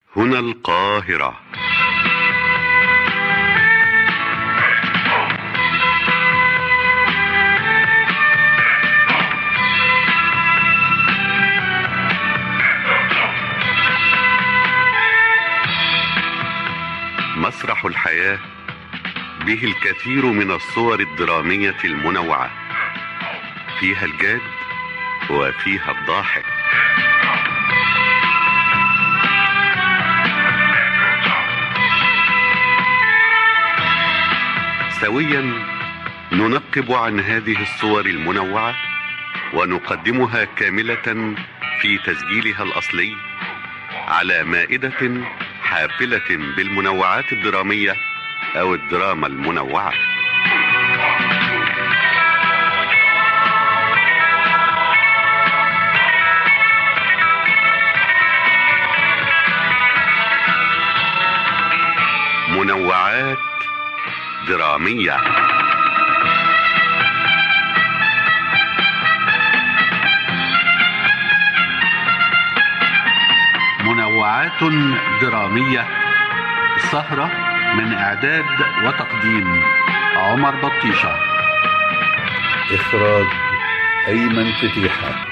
هنا القاهرة مسرح الحياة به الكثير من الصور الدرامية المنوعة فيها الجاد وفيها الضاحك سويا ننقب عن هذه الصور المنوعة ونقدمها كاملة في تسجيلها الأصلي على مائدة حافلة بالمنوعات الدرامية أو الدراما المنوعة منوعات درامية منوعات درامية سهرة من إعداد وتقديم عمر بطيشة إخراج أيمن فتيحة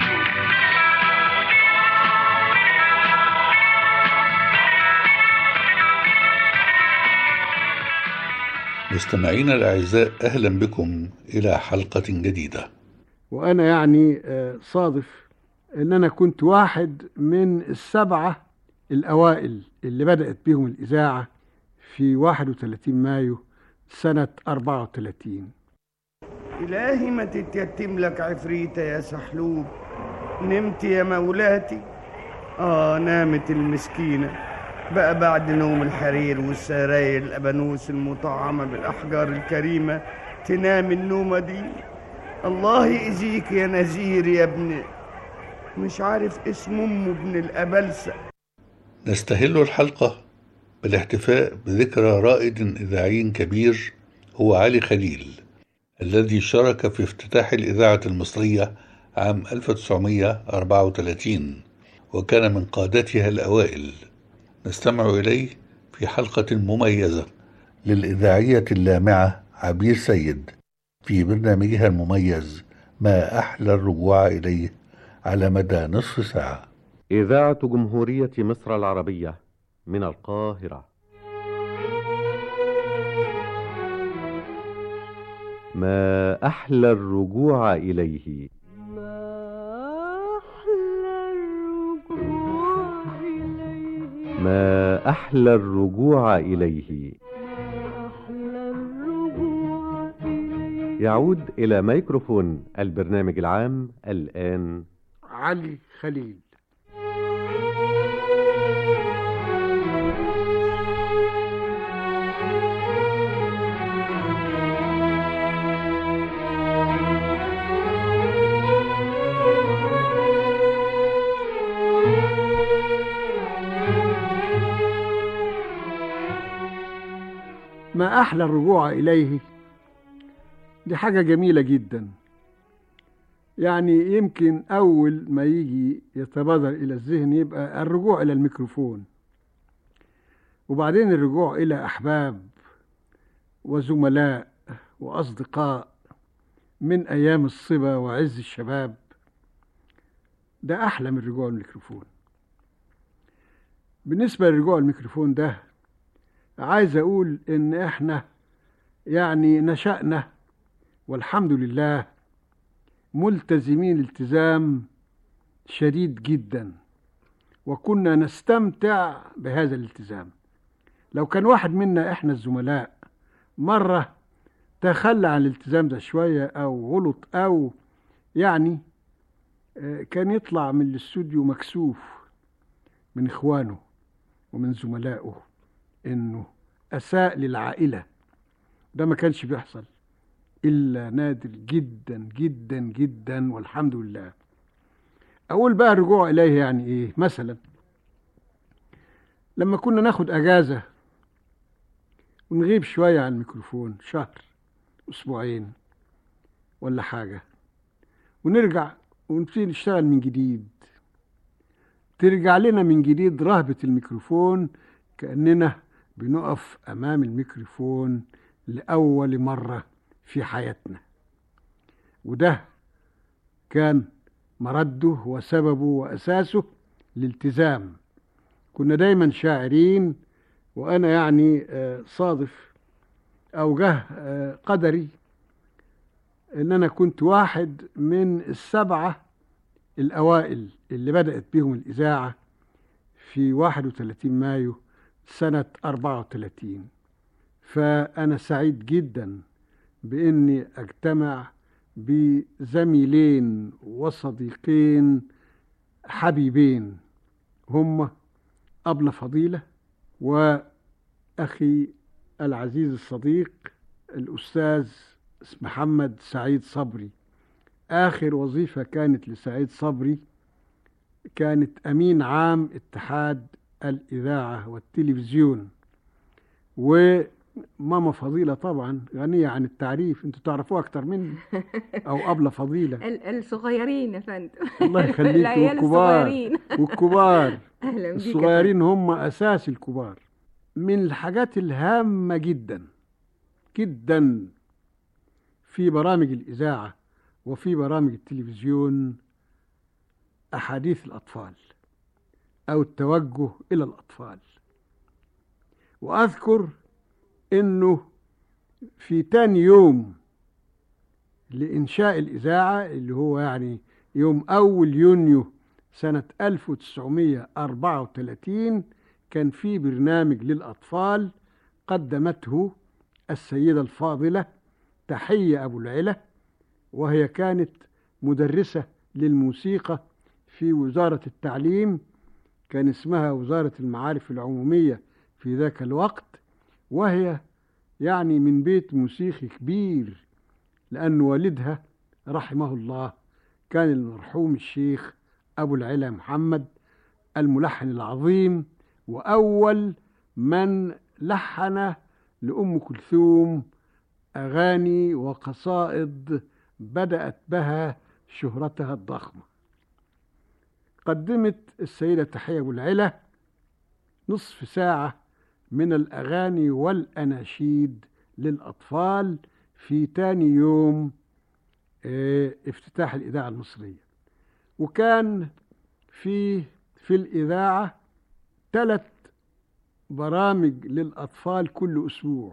مستمعينا الأعزاء أهلا بكم إلى حلقة جديدة وأنا يعني آه، صادف إن أنا كنت واحد من السبعة الأوائل اللي بدأت بيهم الإذاعة في 31 مايو سنة 34 إلهي ما تتيتم لك عفريتة يا سحلوب نمت يا مولاتي آه نامت المسكينة بقى بعد نوم الحرير والسراير الأبانوس المطعمة بالأحجار الكريمة تنام النومة دي الله يأذيك يا نزير يا ابن مش عارف اسم أمه ابن الأبلسة نستهل الحلقة بالاحتفاء بذكرى رائد إذاعي كبير هو علي خليل الذي شارك في افتتاح الإذاعة المصرية عام 1934 وكان من قادتها الأوائل نستمع إليه في حلقة مميزة للإذاعية اللامعة عبير سيد في برنامجها المميز ما أحلى الرجوع إليه على مدى نصف ساعة إذاعة جمهورية مصر العربية من القاهرة ما أحلى الرجوع إليه ما أحلى الرجوع إليه يعود إلى ميكروفون البرنامج العام الآن علي خليل ما أحلى الرجوع إليه دي حاجة جميلة جدا يعني يمكن أول ما يجي يتبادر إلى الذهن يبقى الرجوع إلى الميكروفون وبعدين الرجوع إلى أحباب وزملاء وأصدقاء من أيام الصبا وعز الشباب ده أحلى من رجوع الميكروفون بالنسبة لرجوع الميكروفون ده عايز أقول إن إحنا يعني نشأنا والحمد لله ملتزمين التزام شديد جدا وكنا نستمتع بهذا الالتزام لو كان واحد منا احنا الزملاء مرة تخلى عن الالتزام ده شوية او غلط او يعني آه، كان يطلع من الاستوديو مكسوف من اخوانه ومن زملائه انه اساء للعائلة ده ما كانش بيحصل إلا نادر جدا جدا جدا والحمد لله أقول بقى الرجوع إليه يعني إيه مثلا لما كنا ناخد أجازة ونغيب شوية عن الميكروفون شهر أسبوعين ولا حاجة ونرجع ونبتدي نشتغل من جديد ترجع لنا من جديد رهبة الميكروفون كأننا بنقف أمام الميكروفون لأول مرة في حياتنا وده كان مرده وسببه وأساسه الالتزام كنا دايما شاعرين وأنا يعني آه، صادف أو جه آه، قدري إن أنا كنت واحد من السبعة الأوائل اللي بدأت بهم الإذاعة في 31 مايو سنة 34 فأنا سعيد جدا بإني أجتمع بزميلين وصديقين حبيبين هم أبلة فضيلة وأخي العزيز الصديق الأستاذ محمد سعيد صبري آخر وظيفة كانت لسعيد صبري كانت أمين عام اتحاد الإذاعة والتلفزيون وماما فضيلة طبعا غنية عن التعريف انتوا تعرفوها أكتر مني أو أبلة فضيلة ال- الصغيرين يا فندم الله يخليك العيال والكبار الصغيرين والكبار اهلا بيك يا الصغيرين هم أساس الكبار من الحاجات الهامة جدا جدا في برامج الإذاعة وفي برامج التلفزيون أحاديث الأطفال أو التوجه إلى الأطفال وأذكر إنه في تاني يوم لإنشاء الإذاعة اللي هو يعني يوم أول يونيو سنة 1934 كان في برنامج للأطفال قدمته السيدة الفاضلة تحية أبو العلا وهي كانت مدرسة للموسيقى في وزارة التعليم كان اسمها وزارة المعارف العمومية في ذاك الوقت وهي يعني من بيت موسيقي كبير لأن والدها رحمه الله كان المرحوم الشيخ أبو العلا محمد الملحن العظيم وأول من لحن لأم كلثوم أغاني وقصائد بدأت بها شهرتها الضخمة قدمت السيدة تحية أبو العلا نصف ساعة من الأغاني والأناشيد للأطفال في تاني يوم آه، افتتاح الإذاعة المصرية وكان في في الإذاعة ثلاث برامج للأطفال كل أسبوع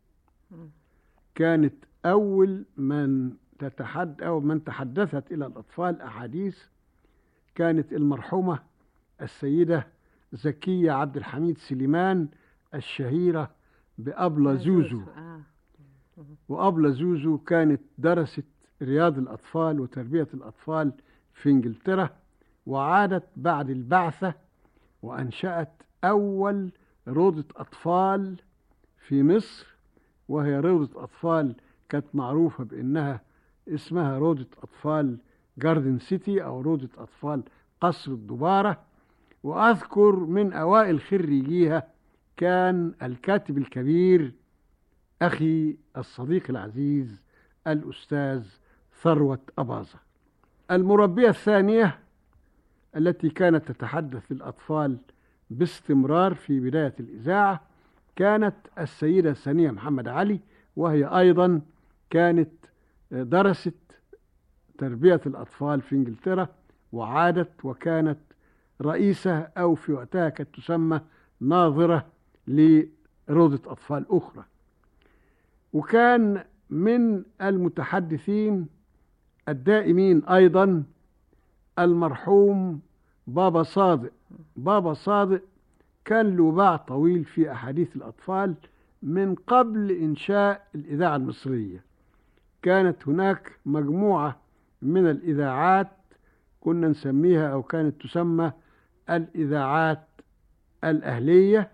كانت أول من تتحد أو من تحدثت إلى الأطفال أحاديث كانت المرحومة السيدة زكية عبد الحميد سليمان الشهيرة بأبلة زوزو آه. وأبلة زوزو كانت درست رياض الأطفال وتربية الأطفال في إنجلترا وعادت بعد البعثة وأنشأت أول روضة أطفال في مصر وهي روضة أطفال كانت معروفة بأنها اسمها روضة أطفال جاردن سيتي أو روضة أطفال قصر الدبارة وأذكر من أوائل خريجيها كان الكاتب الكبير أخي الصديق العزيز الأستاذ ثروة أباظة المربية الثانية التي كانت تتحدث للأطفال باستمرار في بداية الإذاعة كانت السيدة سنية محمد علي وهي أيضا كانت درست تربية الأطفال في إنجلترا وعادت وكانت رئيسة أو في وقتها كانت تسمى ناظرة لروضة أطفال أخرى وكان من المتحدثين الدائمين أيضا المرحوم بابا صادق بابا صادق كان له باع طويل في أحاديث الأطفال من قبل إنشاء الإذاعة المصرية كانت هناك مجموعة من الإذاعات كنا نسميها أو كانت تسمى الإذاعات الأهلية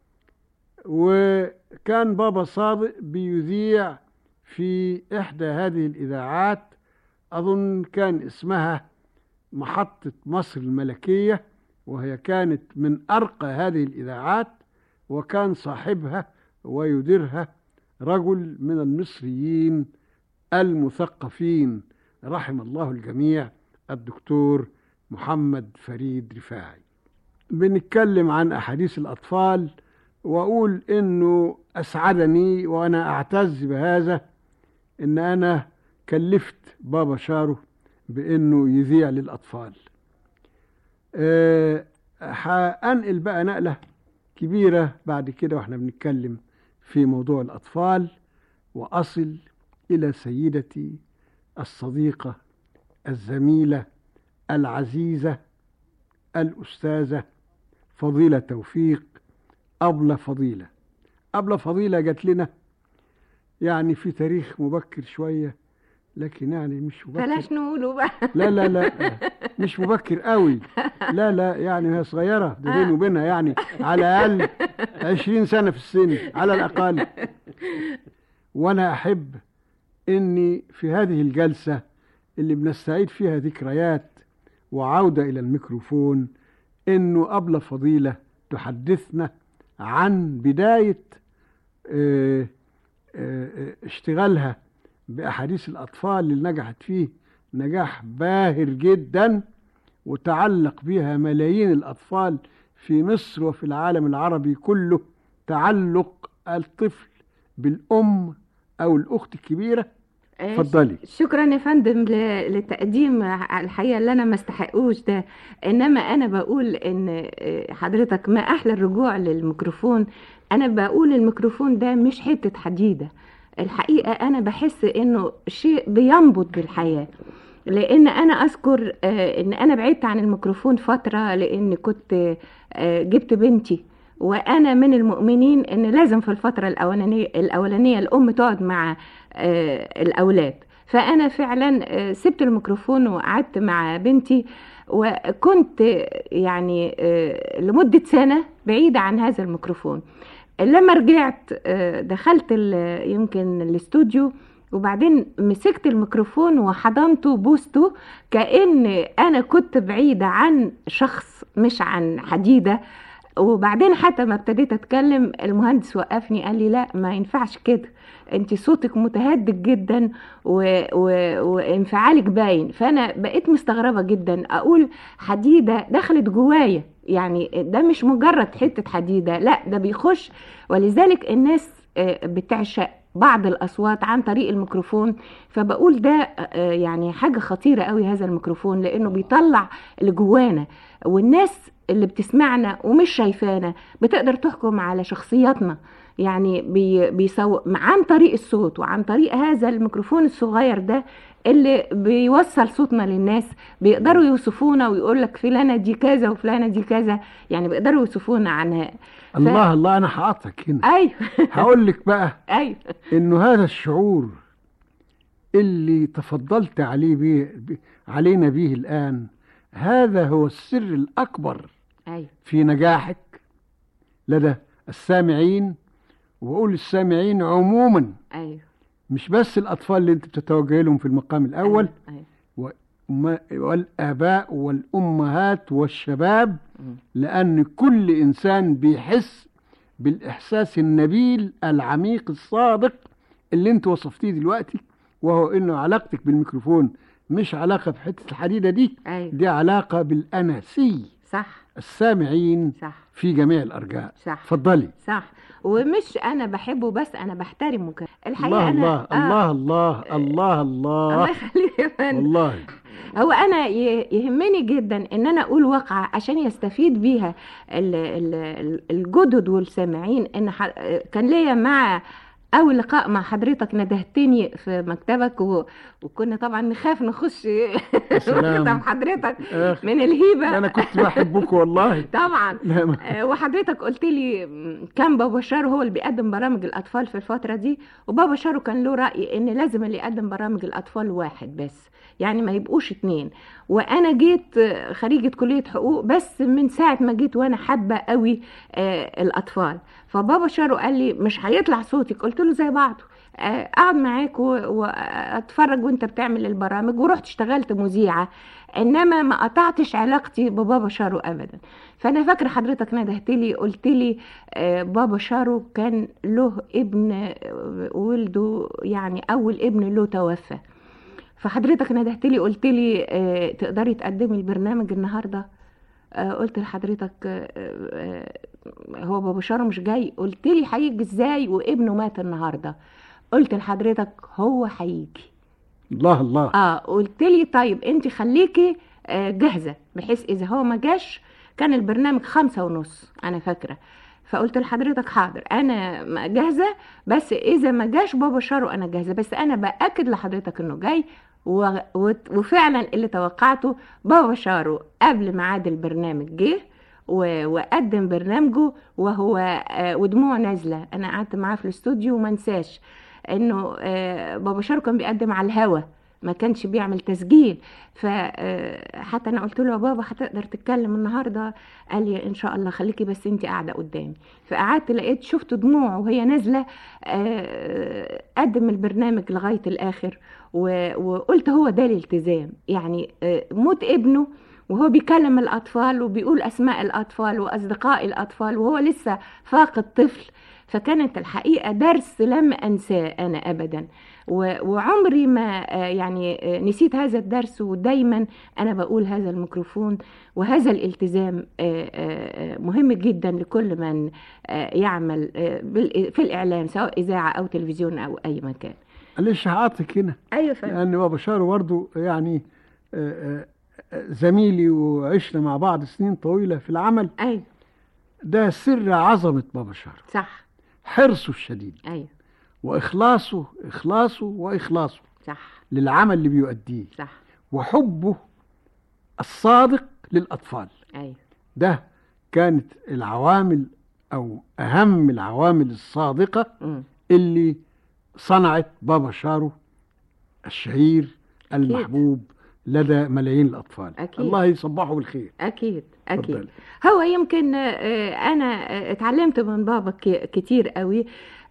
وكان بابا صادق بيذيع في إحدى هذه الإذاعات أظن كان اسمها محطة مصر الملكية وهي كانت من أرقى هذه الإذاعات وكان صاحبها ويديرها رجل من المصريين المثقفين رحم الله الجميع الدكتور محمد فريد رفاعي بنتكلم عن أحاديث الأطفال وأقول إنه أسعدني وأنا أعتز بهذا إن أنا كلفت بابا شارو بإنه يذيع للأطفال أه هنقل بقى نقلة كبيرة بعد كده وإحنا بنتكلم في موضوع الأطفال وأصل إلى سيدتي الصديقة الزميلة العزيزة الأستاذة فضيلة توفيق أبلة فضيلة أبلة فضيلة جات لنا يعني في تاريخ مبكر شوية لكن يعني مش مبكر بلاش نقوله بقى لا لا لا مش مبكر قوي لا لا يعني هي صغيرة ده بيني وبينها يعني على الأقل عشرين سنة في السن على الأقل وأنا أحب إني في هذه الجلسة اللي بنستعيد فيها ذكريات وعودة إلى الميكروفون إنه أبلة فضيلة تحدثنا عن بداية آه، آه، اشتغالها بأحاديث الأطفال اللي نجحت فيه نجاح باهر جدا وتعلق بها ملايين الأطفال في مصر وفي العالم العربي كله تعلق الطفل بالأم أو الأخت الكبيرة آه، اتفضلي شكرا يا فندم ل- للتقديم الحقيقه اللي انا ما استحقوش ده انما انا بقول ان آه، حضرتك ما احلى الرجوع للميكروفون انا بقول الميكروفون ده مش حته حديده الحقيقه انا بحس انه شيء بينبض بالحياه لان انا اذكر آه، ان انا بعدت عن الميكروفون فتره لان كنت آه، جبت بنتي وانا من المؤمنين ان لازم في الفتره الاولانيه الاولانيه الام تقعد مع آه، الاولاد فانا فعلا آه، سبت الميكروفون وقعدت مع بنتي وكنت آه، يعني آه، لمده سنه بعيده عن هذا الميكروفون لما رجعت آه، دخلت ال- يمكن الاستوديو وبعدين مسكت الميكروفون وحضنته وبوسته كأن أنا كنت بعيدة عن شخص مش عن حديدة وبعدين حتى ما ابتديت اتكلم المهندس وقفني قال لي لا ما ينفعش كده انت صوتك متهدد جدا و... و... وانفعالك باين فانا بقيت مستغربه جدا اقول حديده دخلت جوايا يعني ده مش مجرد حته حديده لا ده بيخش ولذلك الناس آه، بتعشق بعض الاصوات عن طريق الميكروفون فبقول ده آه، يعني حاجه خطيره قوي هذا الميكروفون لانه بيطلع اللي جوانا والناس اللي بتسمعنا ومش شايفانا بتقدر تحكم على شخصياتنا يعني بي بيسو... عن طريق الصوت وعن طريق هذا الميكروفون الصغير ده اللي بيوصل صوتنا للناس بيقدروا يوصفونا ويقول لك فلانه دي كذا وفلانه دي كذا يعني بيقدروا يوصفونا عنها ف... الله الله أنا هقطعك هنا ايوه هقول لك بقى ايوه انه هذا الشعور اللي تفضلت عليه بيه ب- علينا به الان هذا هو السر الاكبر ايوه في نجاحك لدى السامعين وبقول السامعين عموما ايوه مش بس الاطفال اللي انت بتتوجه لهم في المقام الاول أيوة. وما- والاباء والامهات والشباب مم. لان كل انسان بيحس بالاحساس النبيل العميق الصادق اللي انت وصفتيه دلوقتي وهو انه علاقتك بالميكروفون مش علاقه بحته الحديده دي ايوه دي علاقه بالانسي صح السامعين صح في جميع الارجاء صح اتفضلي صح ومش انا بحبه بس انا بحترمه كمان الحقيقه الله انا الله آه. الله الله الله الله يخليك يا فندم والله هو انا ي- يهمني جدا ان انا اقول واقعه عشان يستفيد بيها ال- ال- الجدد والسامعين ان ح- كان ليا مع اول لقاء مع حضرتك ندهتني في مكتبك و... وكنا طبعا نخاف نخش سلام. مكتب حضرتك آخ، من الهيبه انا كنت بحبك والله طبعا لا ما- آه، وحضرتك قلت لي م، كان بابا شارو هو اللي بيقدم برامج الاطفال في الفتره دي وبابا شارو كان له راي ان لازم اللي يقدم برامج الاطفال واحد بس يعني ما يبقوش اتنين وانا جيت آه، خريجه كليه حقوق بس من ساعه ما جيت وانا حابه قوي آه، الاطفال فبابا شارو قال لي مش هيطلع صوتك قلت له زي بعضه آه، اقعد معاك و- واتفرج وانت بتعمل البرامج ورحت اشتغلت مذيعه انما ما قطعتش علاقتي ببابا شارو ابدا فانا فاكره حضرتك ندهت لي قلت لي آه، بابا شارو كان له ابن آه، ولده يعني اول ابن له توفى فحضرتك ندهت لي قلت لي آه، تقدري تقدمي البرنامج النهارده آه، قلت لحضرتك آه، آه، هو بابا شارو مش جاي قلت لي هيجي ازاي وابنه مات النهارده قلت لحضرتك هو هيجي الله الله اه قلت لي طيب انت خليكي آه، جاهزه بحيث اذا هو ما جاش كان البرنامج خمسة ونص انا فاكره فقلت لحضرتك حاضر انا م- جاهزه بس اذا ما جاش بابا شارو انا جاهزه بس انا باكد لحضرتك انه جاي و... و... وفعلا اللي توقعته بابا شارو قبل ميعاد البرنامج جه و... وقدم برنامجه وهو آه، ودموع نازله انا قعدت معاه في الاستوديو وما انساش انه آه، بابا شارو كان بيقدم على الهوا ما كانش بيعمل تسجيل فحتى انا قلت له يا بابا هتقدر تتكلم النهارده قال لي ان شاء الله خليكي بس انت قاعده قدامي فقعدت لقيت شفت دموع وهي نازله آه، قدم البرنامج لغايه الاخر و- وقلت هو ده الالتزام يعني آه، موت ابنه وهو بيكلم الأطفال وبيقول أسماء الأطفال وأصدقاء الأطفال وهو لسه فاقد طفل فكانت الحقيقة درس لم أنساه أنا أبدا و- وعمري ما آه، يعني آه، نسيت هذا الدرس ودايما أنا بقول هذا الميكروفون وهذا الالتزام آه، آه، آه، مهم جدا لكل من آه، يعمل آه، بال- في الإعلام سواء إذاعة أو تلفزيون أو أي مكان معلش هعطيك هنا أيوة فندم لأن بابا شارو برضه يعني آه، آه، آه، زميلي وعشنا مع بعض سنين طويلة في العمل أيوة ده سر عظمة بابا شارو صح حرصه الشديد أيوة وإخلاصه إخلاصه وإخلاصه صح للعمل اللي بيؤديه صح وحبه الصادق للأطفال أيوة ده كانت العوامل أو أهم العوامل الصادقة مم. اللي صنعت بابا شارو الشهير المحبوب لدى ملايين الأطفال أكيد. الله يصبحه بالخير أكيد أكيد اتفضلي. هو يمكن آه، أنا آه، اتعلمت من بابا ك- كتير قوي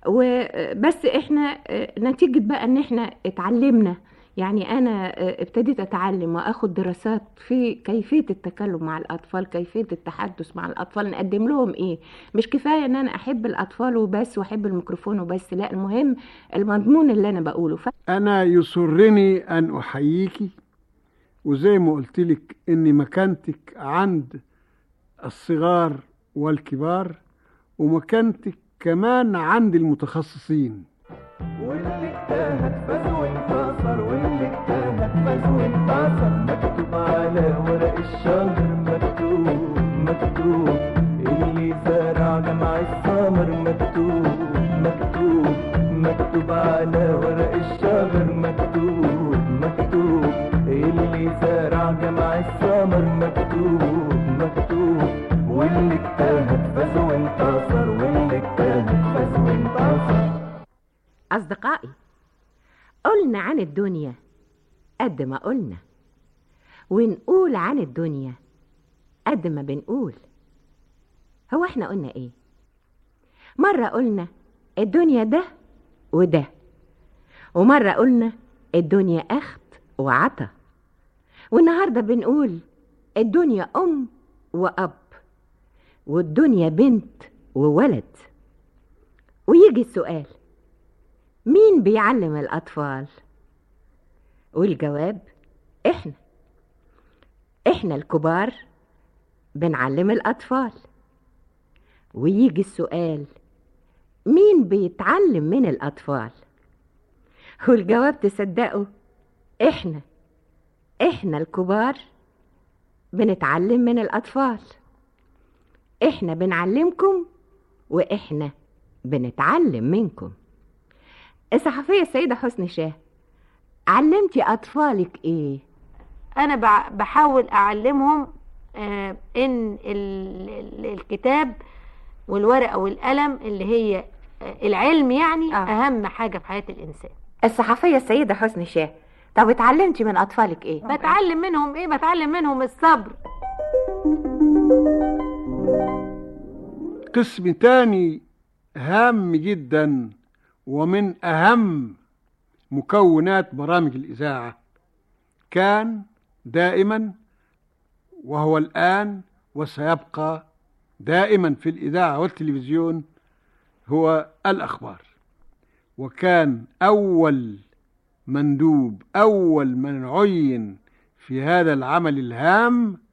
وبس إحنا آه، نتيجة بقى إن إحنا اتعلمنا يعني أنا آه، ابتديت أتعلم وأخد دراسات في كيفية التكلم مع الأطفال كيفية التحدث مع الأطفال نقدم لهم إيه مش كفاية إن أنا أحب الأطفال وبس وأحب الميكروفون وبس لا المهم المضمون اللي أنا بقوله ف... أنا يسرني أن أحييكي وزي ما قلت لك إن مكانتك عند الصغار والكبار ومكانتك كمان عند المتخصصين واللي اجتهد فاز وانتصر واللي اجتهد فاز وانتصر مكتوب على ورق الشجر مكتوب مكتوب اللي زرع جمع الثمر مكتوب مكتوب مكتوب على ورق الشجر مكتوب مكتوب اللي زرع جمع الثمر مكتوب مكتوب واللي اجتهد فاز وانتصر واللي اجتهد فاز وانتصر أصدقائي قلنا عن الدنيا قد ما قلنا ونقول عن الدنيا قد ما بنقول هو احنا قلنا ايه مرة قلنا الدنيا ده وده ومرة قلنا الدنيا أخت وعطا والنهاردة بنقول الدنيا أم وأب والدنيا بنت وولد ويجي السؤال مين بيعلم الأطفال؟ والجواب إحنا إحنا الكبار بنعلم الأطفال ويجي السؤال مين بيتعلم من الأطفال؟ والجواب تصدقوا إحنا إحنا الكبار بنتعلم من الأطفال إحنا بنعلمكم وإحنا بنتعلم منكم الصحفية السيدة حسني شاه علمتي أطفالك إيه؟ انا بع- بحاول اعلمهم آه، ان ال- ال- الكتاب والورقه والقلم اللي هي آه، العلم يعني آه. اهم حاجه في حياه الانسان الصحفية السيدة حسني شاه طب اتعلمتي من أطفالك إيه؟ بتعلم منهم ايه بتعلم منهم الصبر قسم تاني هام جدا ومن أهم مكونات برامج الإذاعة كان دائما وهو الآن وسيبقى دائما في الإذاعة والتلفزيون هو الأخبار وكان أول مندوب أول من عين في هذا العمل الهام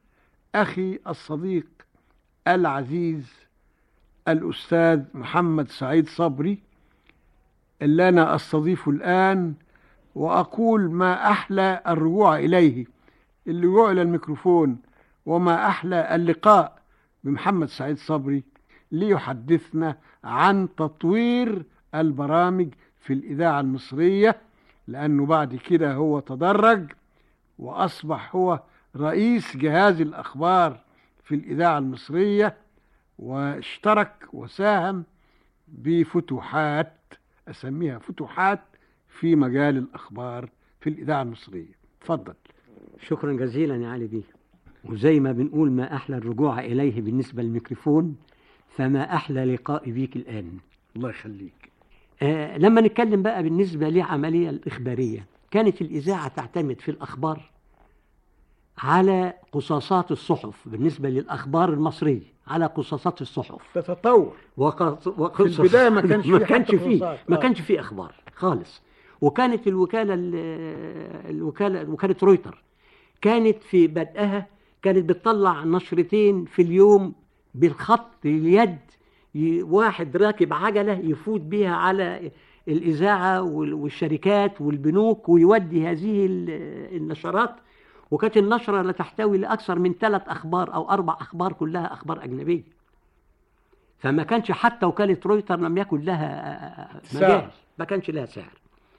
أخي الصديق العزيز الأستاذ محمد سعيد صبري اللي أنا أستضيفه الآن وأقول ما أحلى الرجوع إليه اللجوء إلى الميكروفون وما أحلى اللقاء بمحمد سعيد صبري ليحدثنا عن تطوير البرامج في الإذاعة المصرية لأنه بعد كده هو تدرج وأصبح هو رئيس جهاز الأخبار في الإذاعة المصرية واشترك وساهم بفتوحات أسميها فتوحات في مجال الأخبار في الإذاعة المصرية تفضل شكرا جزيلا يا علي بيه وزي ما بنقول ما أحلى الرجوع إليه بالنسبة للميكروفون فما أحلى لقائي بيك الآن الله يخليك آه لما نتكلم بقى بالنسبة للعملية الإخبارية كانت الإذاعة تعتمد في الأخبار على قصاصات الصحف بالنسبة للأخبار المصرية على قصاصات الصحف تتطور وقص... وقصص في البداية ما كانش ما فيه كانش حتى فيه قصاصات. ما آه. كانش فيه أخبار خالص وكانت الوكالة ال- الوكالة وكالة رويتر كانت في بدأها كانت بتطلع نشرتين في اليوم بالخط اليد ي- واحد راكب عجلة يفوت بيها على الإذاعة وال- والشركات والبنوك ويودي هذه ال- النشرات وكانت النشرة لا تحتوي لأكثر من ثلاث أخبار أو أربع أخبار كلها أخبار أجنبية فما كانش حتى وكالة رويتر لم يكن لها سعر. مجال ما كانش لها سعر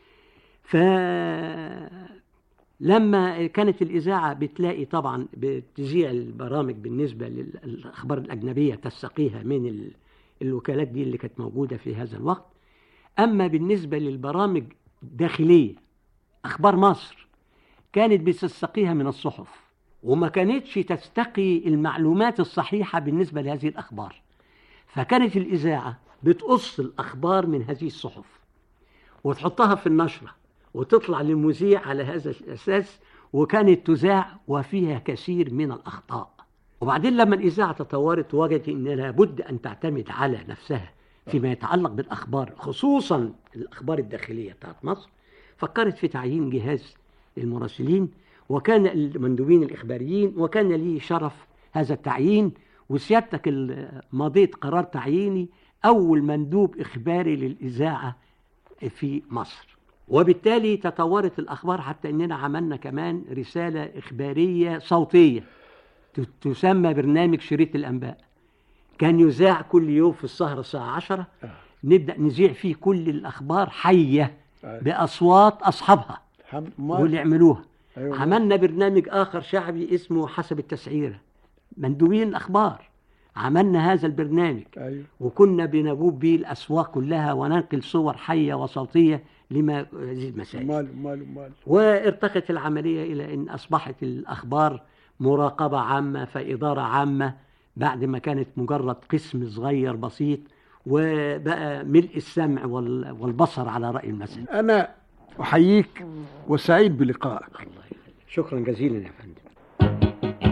فلما كانت الإذاعة بتلاقي طبعا بتذيع البرامج بالنسبة للأخبار الأجنبية تستقيها من ال- الوكالات دي اللي كانت موجودة في هذا الوقت أما بالنسبة للبرامج الداخلية أخبار مصر كانت بتستقيها من الصحف وما كانتش تستقي المعلومات الصحيحة بالنسبة لهذه الأخبار فكانت الإذاعة بتقص الأخبار من هذه الصحف وتحطها في النشرة وتطلع للمذيع على هذا الأساس وكانت تذاع وفيها كثير من الأخطاء وبعدين لما الإذاعة تطورت وجدت أن لابد أن تعتمد على نفسها فيما يتعلق بالأخبار خصوصا الأخبار الداخلية بتاعت مصر فكرت في تعيين جهاز المراسلين وكان المندوبين الإخباريين وكان لي شرف هذا التعيين وسيادتك ال- مضيت قرار تعييني أول مندوب إخباري للإذاعة في مصر وبالتالي تطورت الأخبار حتى أننا عملنا كمان رسالة إخبارية صوتية ت- تسمى برنامج شريط الأنباء كان يذاع كل يوم في السهرة الساعة عشرة نبدأ نذيع فيه كل الأخبار حية بأصوات أصحابها الحمد واللي يعملوها أيوة. عملنا برنامج آخر شعبي اسمه حسب التسعيرة مندوبين الأخبار عملنا هذا البرنامج أيوة. وكنا بنجوب به الأسواق كلها وننقل صور حية وصوتية لما هذه المسائل مال مال مال وارتقت العملية إلى أن أصبحت الأخبار مراقبة عامة فإدارة عامة بعد ما كانت مجرد قسم صغير بسيط وبقى ملء السمع وال- والبصر على رأي المثل أنا أحييك وسعيد بلقائك الله يخليك شكرا جزيلا يا فندم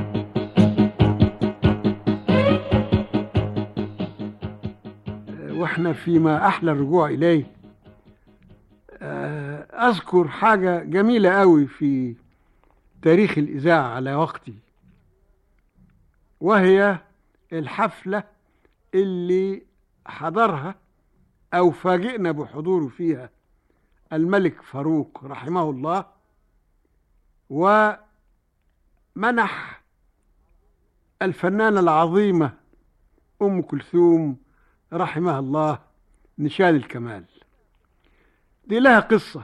واحنا فيما احلى الرجوع اليه آه، اذكر حاجه جميله قوي في تاريخ الاذاعه على وقتي وهي الحفله اللي حضرها او فاجئنا بحضوره فيها الملك فاروق رحمه الله ومنح الفنانه العظيمه ام كلثوم رحمها الله نشان الكمال دي لها قصة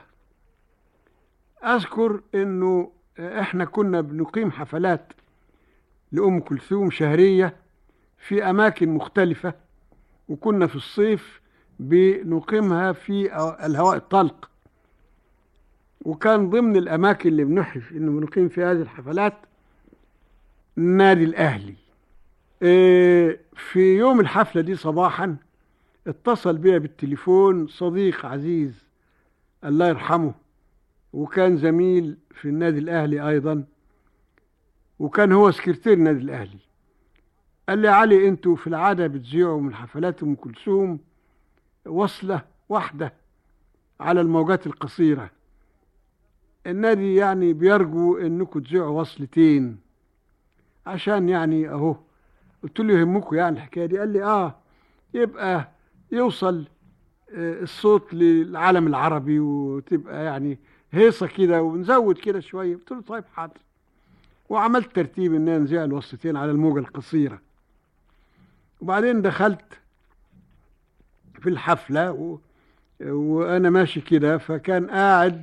أذكر إنه إحنا كنا بنقيم حفلات لأم كلثوم شهرية في أماكن مختلفة وكنا في الصيف بنقيمها في الهواء الطلق وكان ضمن الأماكن اللي بنحف إنه بنقيم في هذه الحفلات النادي الأهلي إيه، في يوم الحفلة دي صباحا اتصل بيا بالتليفون صديق عزيز الله يرحمه وكان زميل في النادي الأهلي أيضا وكان هو سكرتير النادي الأهلي قال لي يا علي انتوا في العادة بتذيعوا من حفلات أم كلثوم وصلة واحدة على الموجات القصيرة النادي يعني بيرجو انكم تذيعوا وصلتين عشان يعني اهو قلت له يهمكم يعني الحكايه دي قال لي اه يبقى يوصل آه، الصوت للعالم العربي وتبقى يعني هيصه كده ونزود كده شويه قلت له طيب حاضر وعملت ترتيب ان أنا نذيع الوصلتين على الموجه القصيره وبعدين دخلت في الحفله و... وانا ماشي كده فكان قاعد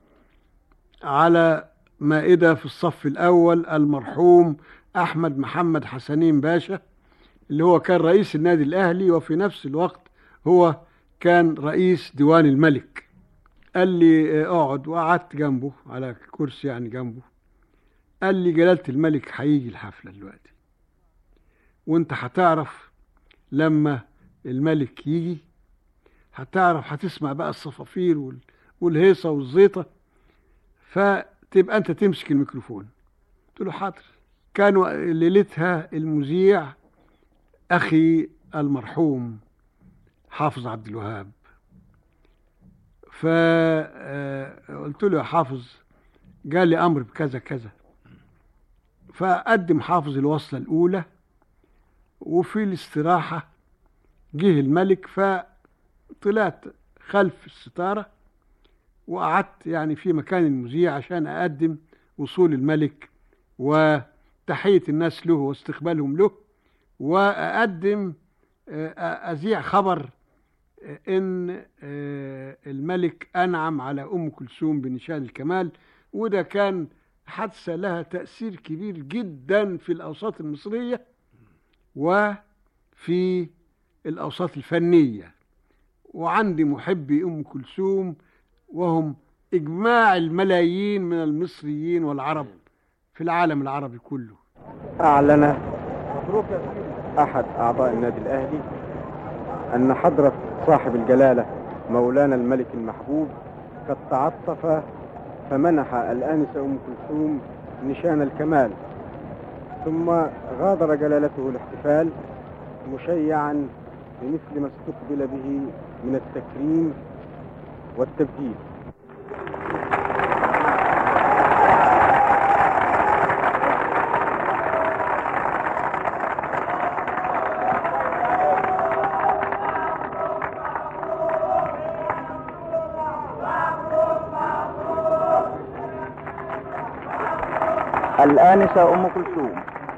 على مائده في الصف الاول المرحوم احمد محمد حسنين باشا اللي هو كان رئيس النادي الاهلي وفي نفس الوقت هو كان رئيس ديوان الملك قال لي آه، اقعد وقعدت جنبه على كرسي يعني جنبه قال لي جلالة الملك هيجي الحفلة دلوقتي وانت هتعرف لما الملك يجي هتعرف هتسمع بقى الصفافير وال- والهيصة والزيطة فتبقى انت تمسك الميكروفون قلت له حاضر كانوا ليلتها المذيع اخي المرحوم حافظ عبد الوهاب فقلت له يا حافظ قال لي امر بكذا كذا فقدم حافظ الوصله الاولى وفي الاستراحه جه الملك فطلعت خلف الستاره وقعدت يعني في مكان المذيع عشان اقدم وصول الملك وتحيه الناس له واستقبالهم له واقدم آه، اذيع خبر آه، ان آه، الملك انعم على ام كلثوم بنشان الكمال وده كان حادثه لها تاثير كبير جدا في الاوساط المصريه وفي الاوساط الفنيه وعندي محبي ام كلثوم وهم اجماع الملايين من المصريين والعرب في العالم العربي كله أعلن أحد أعضاء النادي الأهلي أن حضرة صاحب الجلالة مولانا الملك المحبوب قد تعطف فمنح الآنسة أم كلثوم نشان الكمال ثم غادر جلالته الاحتفال مشيعا بمثل ما استقبل به من التكريم والتبجيل الآنسة أم كلثوم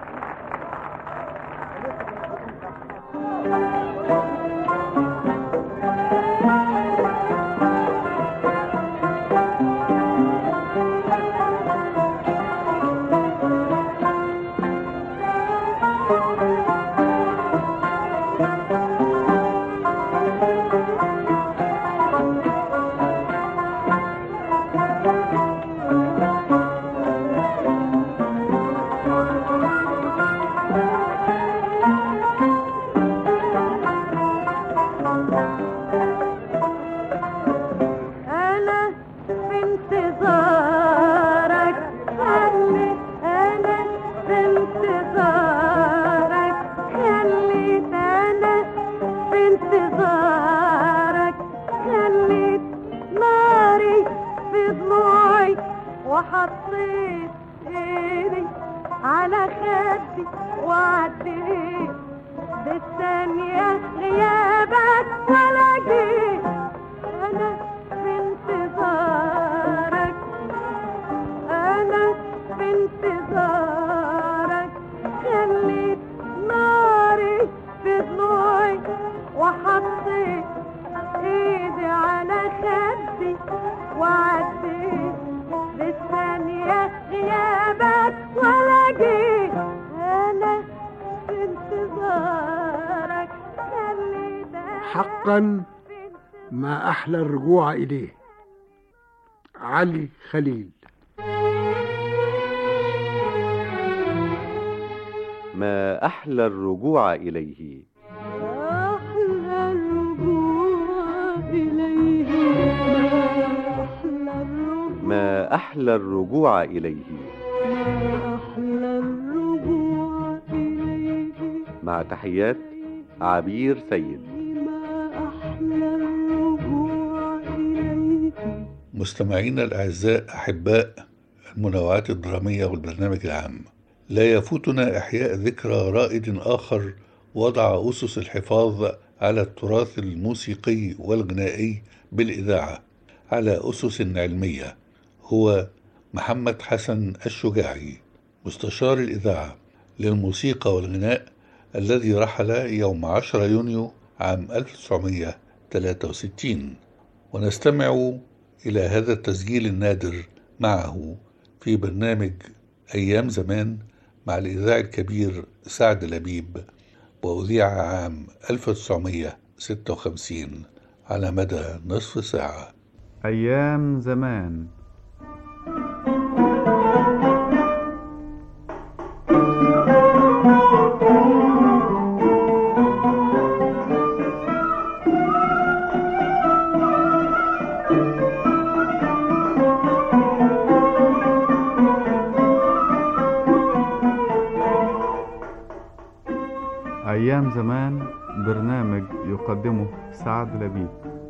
أنا في انتظارك خلي أنا في انتظارك خليت أنا في انتظارك خليت ناري في ضلوعي وحطيت إيدي على خدي وعديت بالثانية غيابك ولا جيت أنا في انتظارك أنا في انتظارك خليت ناري في ضلوعي وحطيت ايدي على خدي وعديت بالثانية غيابك ولا جيت أنا في انتظارك خليت حقا ما احلى الرجوع اليه علي خليل ما أحلى الرجوع إليه أحلى الرجوع إليه أحلى الرجوع ما أحلى الرجوع إليه أحلى الرجوع إليه مع تحيات عبير سيد ما أحلى الرجوع إليه مستمعينا الأعزاء أحباء المنوعات الدرامية والبرنامج العام لا يفوتنا إحياء ذكرى رائد آخر وضع أسس الحفاظ على التراث الموسيقي والغنائي بالإذاعة على أسس علمية هو محمد حسن الشجاعي مستشار الإذاعة للموسيقى والغناء الذي رحل يوم 10 يونيو عام 1963 ونستمع إلى هذا التسجيل النادر معه في برنامج أيام زمان مع الإذاعي الكبير سعد لبيب وأذيع عام 1956 على مدى نصف ساعة أيام زمان أيام زمان برنامج يقدمه سعد لبيب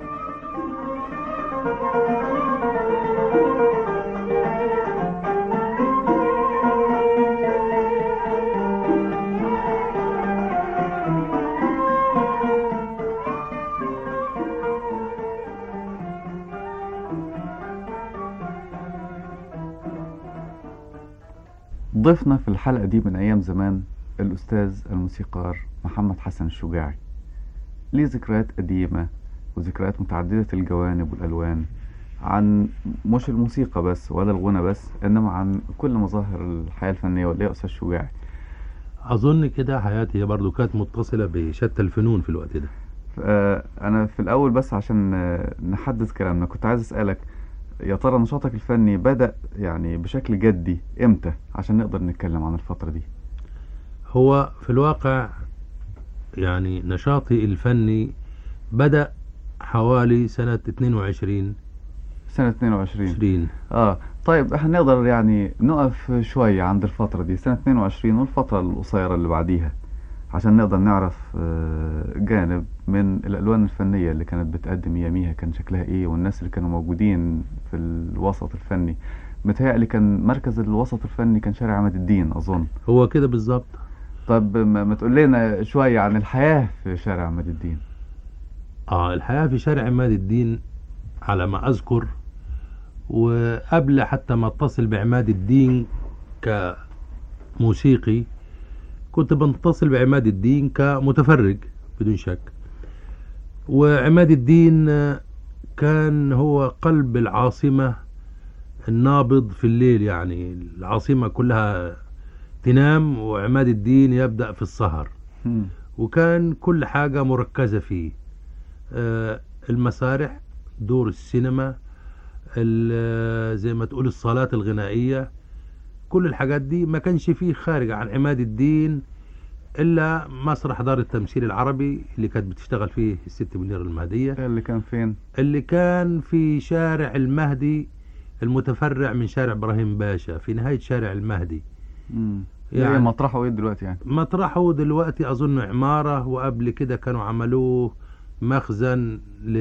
ضيفنا في الحلقة دي من أيام زمان الأستاذ الموسيقار محمد حسن الشجاعي ليه ذكريات قديمة وذكريات متعددة الجوانب والألوان عن مش الموسيقى بس ولا الغنى بس إنما عن كل مظاهر الحياة الفنية ولا إيه يا أستاذ شجاعي اظن كده حياتي برضو كانت متصله بشتى الفنون في الوقت ده آه، أنا في الأول بس عشان آه، نحدد كلامنا كنت عايز أسألك يا ترى نشاطك الفني بدأ يعني بشكل جدي إمتى عشان نقدر نتكلم عن الفترة دي هو في الواقع يعني نشاطي الفني بدأ حوالي سنة 22 سنة 22 20 اه طيب احنا نقدر يعني نقف شوية عند الفترة دي سنة 22 والفترة القصيرة اللي بعديها عشان نقدر نعرف آه، جانب من الألوان الفنية اللي كانت بتقدم ياميها كان شكلها ايه والناس اللي كانوا موجودين في الوسط الفني متهيألي كان مركز الوسط الفني كان شارع عماد الدين أظن هو كده بالظبط طب ما ما تقول لنا شوية عن الحياة في شارع عماد الدين اه الحياة في شارع عماد الدين على ما أذكر وقبل حتى ما اتصل بعماد الدين كموسيقي كنت بنتصل بعماد الدين كمتفرج بدون شك وعماد الدين آه، كان هو قلب العاصمة النابض في الليل يعني العاصمة كلها تنام وعماد الدين يبدأ في السهر وكان كل حاجة مركزة فيه آه، المسارح دور السينما ال- زي ما تقول الصالات الغنائية كل الحاجات دي ما كانش فيه خارج عن عماد الدين إلا مسرح دار التمثيل العربي اللي كانت بتشتغل فيه الست منير المهدية اللي كان فين اللي كان في شارع المهدي المتفرع من شارع إبراهيم باشا في نهاية شارع المهدي مم. يعني- يعني مطرحه ايه دلوقتي يعني مطرحه دلوقتي أظن عمارة وقبل كده كانوا عملوه مخزن ل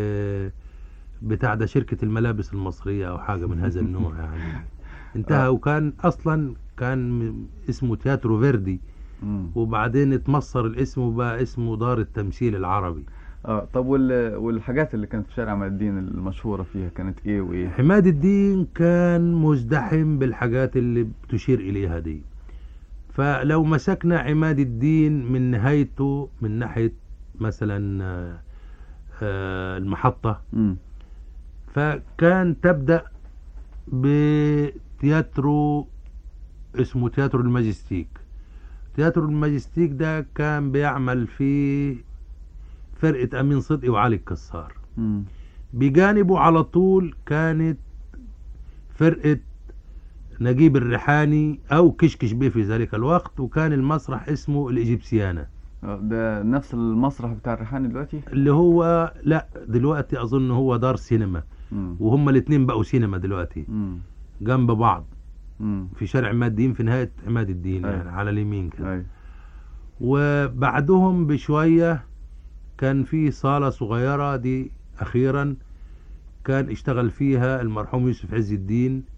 بتاع ده شركة الملابس المصرية أو حاجة من هذا النوع يعني انتهى وكان أصلا كان م- اسمه تياترو فيردي مم. وبعدين اتمصر الاسم وبقى اسمه دار التمثيل العربي اه طب وال... والحاجات اللي كانت في شارع عماد الدين المشهورة فيها كانت ايه وايه عماد الدين كان مزدحم بالحاجات اللي بتشير إليها دي فلو مسكنا عماد الدين من نهايته من ناحية مثلا آه، آه، المحطة مم. فكان تبدأ بتياترو اسمه تياترو الماجستيك تياترو الماجستيك ده كان بيعمل فيه فرقة أمين صدقي وعلي الكسار مم. بجانبه على طول كانت فرقة نجيب الريحاني أو كشكش بيه في ذلك الوقت وكان المسرح اسمه الإجيبسيانا آه، ده نفس المسرح بتاع الريحاني دلوقتي اللي هو لا دلوقتي أظن هو دار سينما مم. وهم الاتنين بقوا سينما دلوقتي مم. جنب بعض مم. في شارع عماد الدين في نهاية عماد الدين أيوة. يعني على اليمين كده أيوة. وبعدهم بشوية كان في صالة صغيرة دي أخيرا كان اشتغل فيها المرحوم يوسف عز الدين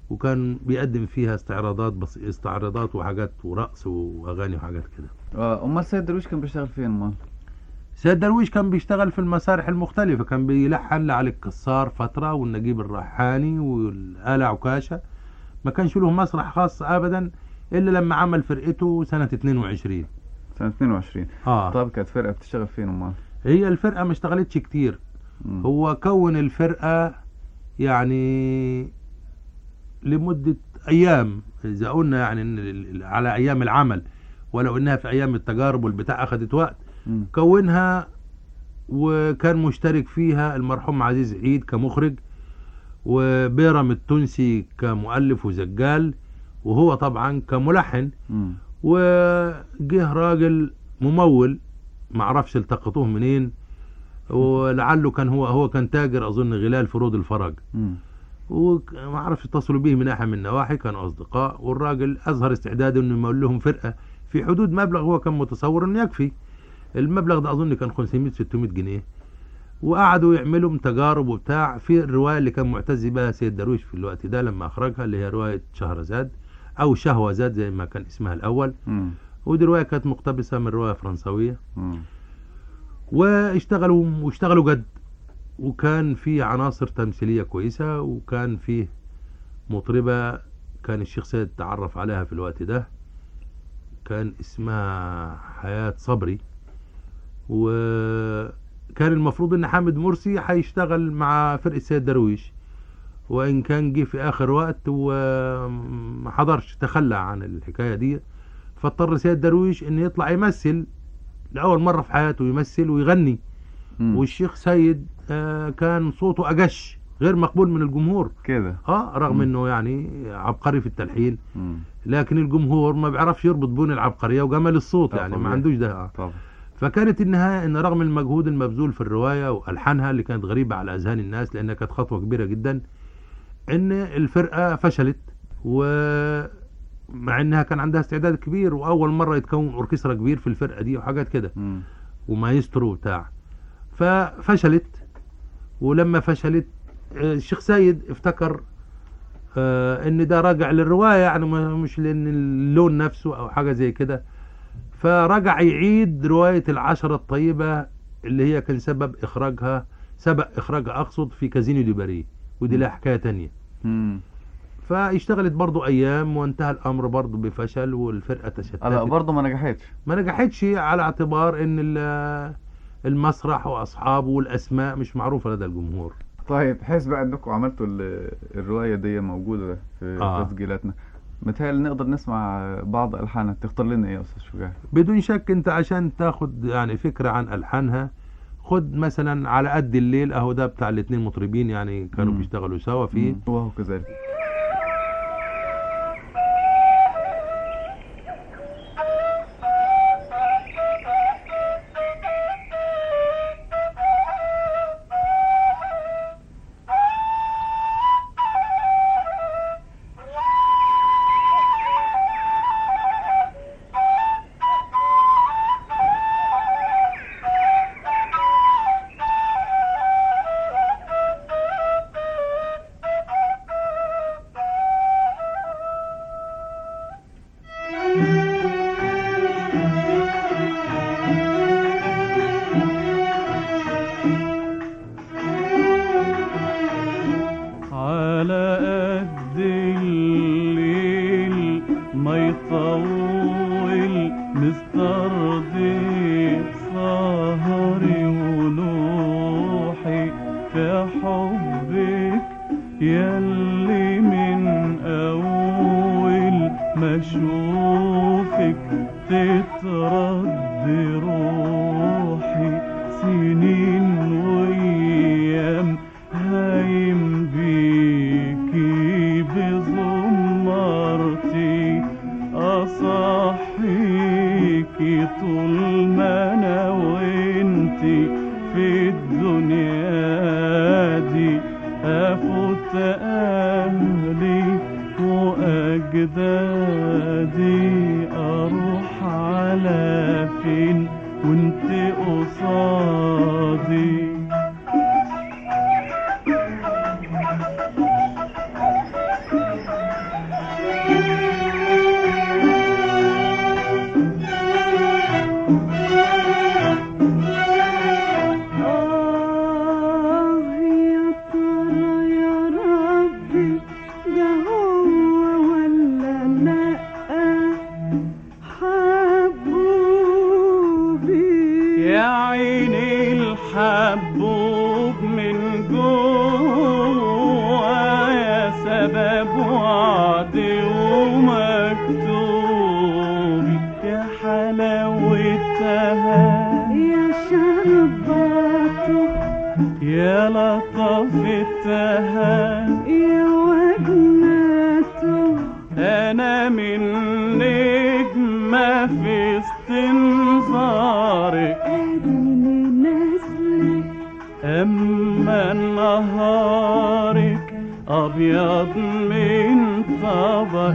وكان بيقدم فيها استعراضات بس استعراضات وحاجات ورقص واغاني وحاجات كده آه، امال سيد درويش كان بيشتغل فين امال سيد درويش كان بيشتغل في المسارح المختلفة كان بيلحن لعلي الكسار فترة والنجيب الريحاني والآلة عكاشة ما كانش له مسرح خاص أبدا إلا لما عمل فرقته سنة 22 سنة 22 آه. طيب كانت فرقة بتشتغل فين امال هي الفرقة ما اشتغلتش كتير مم. هو كون الفرقة يعني لمدة أيام إذا قلنا يعني إن ال- ال- على أيام العمل ولو إنها في أيام التجارب والبتاع أخدت وقت مم. كونها وكان مشترك فيها المرحوم عزيز عيد كمخرج وبيرم التونسي كمؤلف وزجال وهو طبعا كملحن مم. وجه راجل ممول معرفش التقطوه منين ولعله كان هو هو كان تاجر اظن غلال فروض الفرج مم. وما اعرفش اتصلوا به من ناحيه من النواحي كانوا اصدقاء والراجل اظهر استعداده انه يمول لهم فرقه في حدود مبلغ هو كان متصور انه يكفي المبلغ ده اظن كان 500 600 جنيه وقعدوا يعملوا تجارب وبتاع في الروايه اللي كان معتز بها سيد درويش في الوقت ده لما اخرجها اللي هي روايه شهرزاد او شهوزاد زي ما كان اسمها الاول مم. ودي روايه كانت مقتبسه من روايه فرنسويه مم. واشتغلوا واشتغلوا جد وكان في عناصر تمثيليه كويسه وكان فيه مطربه كان الشيخ سيد تعرف عليها في الوقت ده كان اسمها حياه صبري وكان المفروض ان حامد مرسي هيشتغل مع فرقه سيد درويش وان كان جه في اخر وقت وما حضرش تخلى عن الحكايه دي فاضطر سيد درويش ان يطلع يمثل لاول مره في حياته يمثل ويغني مم. والشيخ سيد آه، كان صوته اجش غير مقبول من الجمهور كده اه رغم مم. انه يعني عبقري في التلحين مم. لكن الجمهور ما بيعرفش يربط بين العبقريه وجمال الصوت آه يعني ما طبيعي. عندوش ده آه. طبعا فكانت النهايه ان رغم المجهود المبذول في الروايه والحانها اللي كانت غريبه على اذهان الناس لانها كانت خطوه كبيره جدا ان الفرقه فشلت ومع انها كان عندها استعداد كبير واول مره يتكون اوركسترا كبير في الفرقه دي وحاجات كده مم. ومايسترو بتاع ففشلت ولما فشلت آه، الشيخ سيد افتكر آه، ان ده راجع للروايه يعني ما- مش لان اللون نفسه او حاجه زي كده فرجع يعيد روايه العشره الطيبه اللي هي كان سبب اخراجها سبق اخراجها اقصد في كازينو دي باريه ودي لها حكايه تانية مم. فاشتغلت برضو ايام وانتهى الامر برضو بفشل والفرقه تشتتت لا برضه ما نجحتش ما نجحتش على اعتبار ان ال- المسرح واصحابه والاسماء مش معروفه لدى الجمهور طيب حيث بقى انكم عملتوا ال- الرواية دي موجودة في آه. تسجيلاتنا متهيألي نقدر نسمع بعض ألحانها تختار لنا ايه يا أستاذ شجاع بدون شك انت عشان تاخد يعني فكره عن الحانها خد مثلا على قد الليل اهو ده بتاع الاثنين مطربين يعني كانوا مم. بيشتغلوا سوا فيه مم. وهو كذلك على قد الليل ما يطول مسترضي سهري ونوحي في حبك يلي من أول ما أشوفك تترد روحي سنين وأيام هايم بيكي بزمرتي أصحيكي طول ما أنا وإنتي في الدنيا دي أفوت أهلي وأجدادي حبوب من جوايا سبب وعدي ومكتوبي يا حلاوتها يا شرباته يا لطفتها يا وجناته أنا من نجمة في استنظارك أدني نسلك أما نهارك أبيض من طبق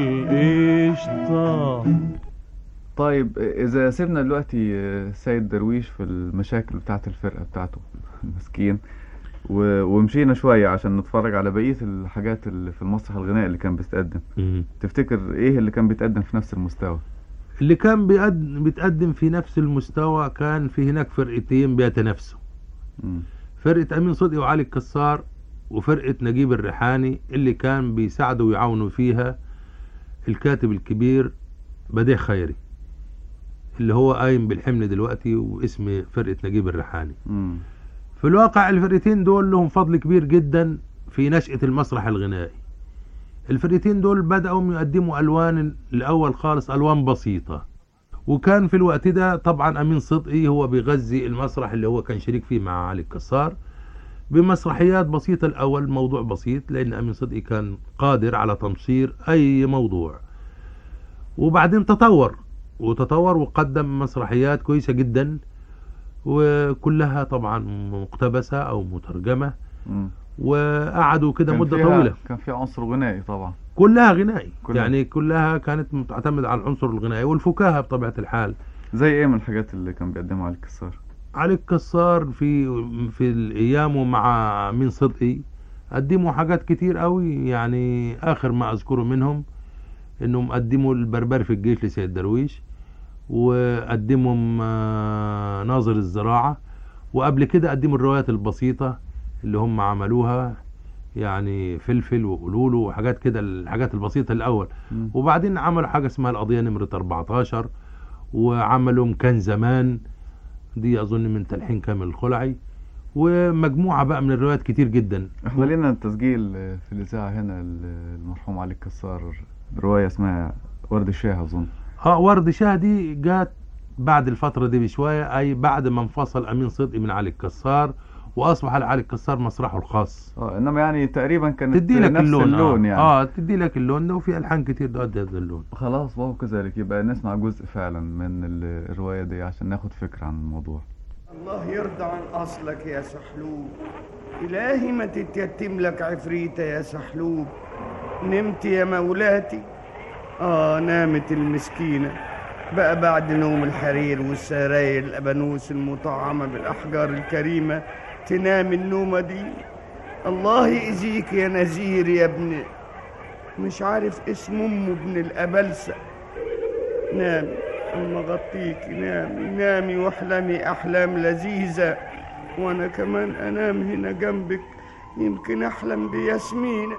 القشطة طيب إذا سيبنا دلوقتي آه، سيد درويش في المشاكل بتاعت الفرقة بتاعته مسكين و- ومشينا شوية عشان نتفرج على بقية الحاجات اللي في المسرح الغنائي اللي كان بيتقدم تفتكر إيه اللي كان بيتقدم في نفس المستوى؟ اللي كان بيقدم, بيتقدم في نفس المستوى كان في هناك فرقتين بيتنافسوا مم. فرقة أمين صدقي وعلي الكسار وفرقة نجيب الريحاني اللي كان بيساعدوا ويعاونوا فيها الكاتب الكبير بديع خيري اللي هو قايم بالحمل دلوقتي واسم فرقة نجيب الريحاني مم. في الواقع الفرقتين دول لهم فضل كبير جدا في نشأة المسرح الغنائي الفرقتين دول بدأوا يقدموا ألوان الأول خالص ألوان بسيطة وكان في الوقت ده طبعا أمين صدقي هو بيغذي المسرح اللي هو كان شريك فيه مع علي الكسار بمسرحيات بسيطة الأول موضوع بسيط لأن أمين صدقي كان قادر على تمصير أي موضوع وبعدين تطور وتطور وقدم مسرحيات كويسة جدا وكلها طبعا مقتبسة أو مترجمة مم. وقعدوا كده كان مدة فيها- طويلة كان في عنصر غنائي طبعا كلها غنائي كلها. يعني كلها كانت تعتمد على العنصر الغنائي والفكاهة بطبيعة الحال زي إيه من الحاجات اللي كان بيقدمها علي الكسار؟ علي الكسار في في الايام مع مين صدقي قدموا حاجات كتير قوي يعني اخر ما اذكره منهم انهم قدموا البربري في الجيش لسيد درويش وقدموا آه، ناظر الزراعة وقبل كده قدموا الروايات البسيطة اللي هم عملوها يعني فلفل وقلولو وحاجات كده الحاجات البسيطة الأول مم. وبعدين عملوا حاجة اسمها القضية نمرة 14 وعملوا كان زمان دي أظن من تلحين كامل الخلعي ومجموعة بقى من الروايات كتير جدا احنا لينا تسجيل آه، في الإذاعة هنا ال- المرحوم علي الكسار رواية اسمها ورد الشاه أظن اه ورد شاه دي جات بعد الفترة دي بشوية أي بعد ما انفصل أمين صدقي من علي الكسار وأصبح علي الكسار مسرحه الخاص اه انما يعني تقريبا كانت تدي لك نفس اللون, اللون آه. يعني اه تدي لك اللون ده وفي ألحان كتير تؤدي هذا اللون خلاص وهو كذلك يبقى نسمع جزء فعلا من ال- الرواية دي عشان ناخد فكرة عن الموضوع الله يرضى عن أصلك يا سحلوب إلهي ما تتيتم لك عفريتة يا سحلوب نمت يا مولاتي آه نامت المسكينة بقى بعد نوم الحرير والسراير الأبانوس المطعمة بالأحجار الكريمة تنام النومة دي الله يأذيك يا نزير يا ابن مش عارف اسم أمه ابن الأبلسة نامي أما غطيكي نامي نامي واحلمي أحلام لذيذة وأنا كمان أنام هنا جنبك يمكن أحلم بياسمينة